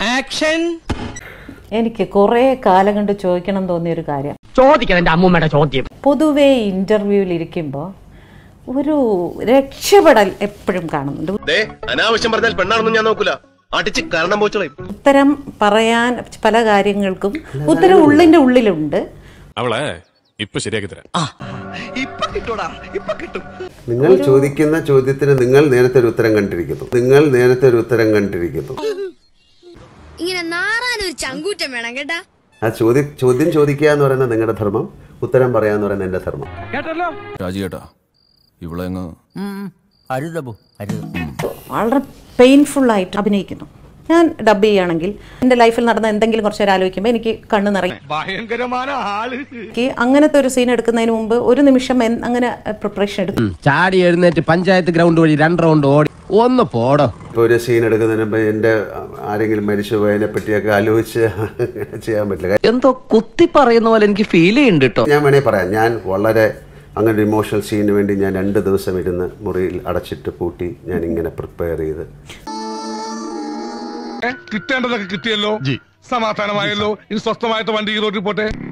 action എനിക്ക് കുറേ കാലം കൊണ്ട് ചോദിക്കണം തോന്നിയ ഒരു കാര്യം ചോദിക്കണം എന്റെ അമ്മൂമ്മയുടെ ചോദ്യം പൊതുവേ ഇന്റർവ്യൂവിൽ ഇരിക്കുമ്പോൾ ഒരു രക്ഷപ്പെടൽ എപ്പോഴും കാണുന്നുണ്ട് ദേ അനാവശ്യം പറഞ്ഞാൽ പെണ്ണാണെന്ന് ഞാൻ നോക്കൂല അടിച്ച് കാരണം പോച്ചളയും ഉത്തരം പറയാൻ പല കാര്യങ്ങൾക്കും ഉത്തരം ഉള്ളിന്റെ ഉള്ളിലുണ്ട് അവളെ ഇപ്പൊ ശരിയാക്കി തരാം നിങ്ങൾ ചോദിക്കുന്ന ചോദ്യത്തിന് നിങ്ങൾ നേരത്തെ ഒരു ഉത്തരം കണ്ടിരിക്കുന്നു നിങ്ങൾ നേരത്തെ ഒരു ഉത്തരം കണ്ടിരിക്കുന്നു ഇങ്ങനെ നാറാനൊരു ചങ്കൂറ്റം വേണം കേട്ടാ ആ ചോദ്യം ചോദ്യം ചോദിക്കുക എന്ന് പറയുന്നത് നിങ്ങളുടെ ധർമ്മം ഉത്തരം പറയാ എന്ന് പറയുന്നത് എന്റെ ധർമ്മം രാജിയേട്ടാ ഇവിടെ അങ്ങ് വളരെ പെയിൻഫുൾ ആയിട്ട് അഭിനയിക്കുന്നു ഞാൻ ഡബ് ചെയ്യുകയാണെങ്കിൽ എൻ്റെ ലൈഫിൽ നടന്ന എന്തെങ്കിലും കുറച്ച് നേരം ആലോചിക്കുമ്പോൾ എനിക്ക് കണ്ണ് നിറയും എനിക്ക് അങ്ങനത്തെ ഒരു സീൻ എടുക്കുന്നതിന് മുമ്പ് ഒരു നിമിഷം എൻ- അങ്ങനെ പ്രിപ്പറേഷൻ എടുക്കും ചാടി എഴുന്നേറ്റ് പഞ്ചായത്ത് ഗ്രൗണ്ട് വഴി രണ്ട് റൗണ്ട് ഓടി ഒന്ന് പോടോ ഇപ്പോൾ ഒരു സീൻ എടുക്കുന്നതിന് മുമ്പ് എൻ്റെ ആരെങ്കിലും മരിച്ചു പോയതിനെ പറ്റിയൊക്കെ ആലോചിച്ച് അങ്ങനെ ചെയ്യാൻ പറ്റില്ല എന്തോ കുത്തി പറയുന്ന പോലെ എനിക്ക് ഫീൽ ചെയ്യുന്നുണ്ട് കേട്ടോ ഞാൻ വേണേ പറയാം ഞാൻ വളരെ അങ്ങനെ ഒരു ഇമോഷണൽ സീനിന് വേണ്ടി ഞാൻ രണ്ട് ദിവസം ഇരുന്ന് മുറിയിൽ അടച്ചിട്ട് പൂട്ടി ഞാൻ ഇങ്ങനെ പ്രിപ്പയർ ചെയ്ത് കിട്ടേണ്ടതൊക്കെ കിട്ടിയല്ലോ സമാധാനമായല്ലോ ഇനി സ്വസ്ഥമായിട്ട് വണ്ടി ഈ റോഡിൽ പോട്ടെ